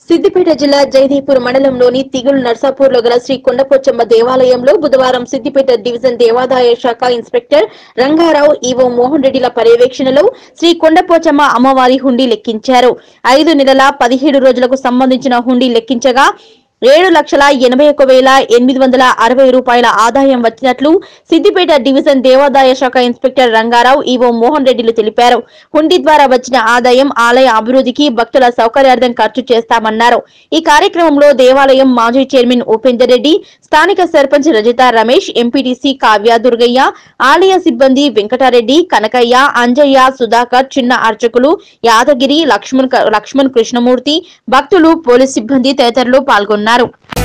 సిద్దిపేట జిల్లా జైదీపూర్ మండలంలోని తిగులు నర్సాపూర్లో గల శ్రీ కొండపోచమ్మ దేవాలయంలో బుధవారం సిద్దిపేట డివిజన్ దేవాదాయ శాఖ ఇన్స్పెక్టర్ రంగారావు ఈవో మోహన్ రెడ్డిల పర్యవేక్షణలో శ్రీ కొండపోచమ్మ అమ్మవారి హుండీ లెక్కించారు ఐదు నెలల పదిహేడు రోజులకు సంబంధించిన హుండీ లెక్కించగా ఏడు లక్షల ఎనభై ఒక వేల ఎనిమిది వందల అరవై రూపాయల ఆదాయం వచ్చినట్లు సిద్దిపేట డివిజన్ దేవాదాయ శాఖ ఇన్స్పెక్టర్ రంగారావు ఈవో మోహన్ రెడ్డిలు తెలిపారు హుండీ ద్వారా వచ్చిన ఆదాయం ఆలయ అభివృద్ధికి భక్తుల సౌకర్యార్థం ఖర్చు చేస్తామన్నారు ఈ కార్యక్రమంలో దేవాలయం మాజీ చైర్మన్ ఉపేందర్ రెడ్డి స్థానిక సర్పంచ్ రజిత రమేష్ ఎంపీటీసీ కావ్య దుర్గయ్య ఆలయ సిబ్బంది వెంకటారెడ్డి కనకయ్య అంజయ్య సుధాకర్ చిన్న అర్చకులు యాదగిరి లక్ష్మణ్ లక్ష్మణ్ కృష్ణమూర్తి భక్తులు పోలీస్ సిబ్బంది తదితరులు పాల్గొన్నారు